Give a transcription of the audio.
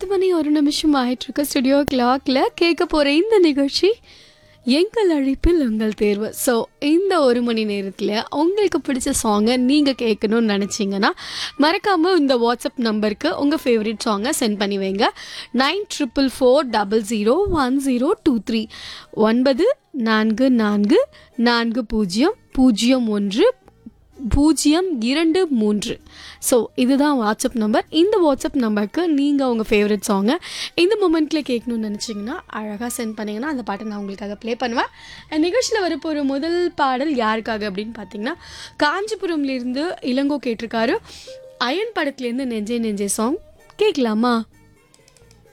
பத்து மணி ஒரு நிமிஷம் ஆயிட்டு இருக்கு ஸ்டுடியோ கிளாக்ல கேட்க போற இந்த நிகழ்ச்சி எங்கள் அழைப்பில் உங்கள் தேர்வு ஸோ இந்த ஒரு மணி நேரத்தில் உங்களுக்கு பிடிச்ச சாங்கை நீங்கள் கேட்கணும்னு நினச்சிங்கன்னா மறக்காமல் இந்த வாட்ஸ்அப் நம்பருக்கு உங்கள் ஃபேவரட் சாங்கை சென்ட் பண்ணி வைங்க nine triple four double zero one zero two three ஒன்பது நான்கு நான்கு நான்கு பூஜ்ஜியம் பூஜ்ஜியம் ஒன்று பூஜ்ஜியம் இரண்டு மூன்று ஸோ இதுதான் வாட்ஸ்அப் நம்பர் இந்த வாட்ஸ்அப் நம்பருக்கு நீங்கள் உங்கள் ஃபேவரட் சாங்கை இந்த மூமெண்ட்டில் கேட்கணும்னு நினச்சிங்கன்னா அழகாக சென்ட் பண்ணிங்கன்னா அந்த பாட்டை நான் உங்களுக்காக ப்ளே பண்ணுவேன் And நிகழ்ச்சியில் வரப்போகிற முதல் பாடல் யாருக்காக அப்படின்னு பார்த்தீங்கன்னா காஞ்சிபுரம்லேருந்து இளங்கோ கேட்டிருக்காரு அயன் படத்துலேருந்து நெஞ்சே நெஞ்சே சாங் கேட்கலாமா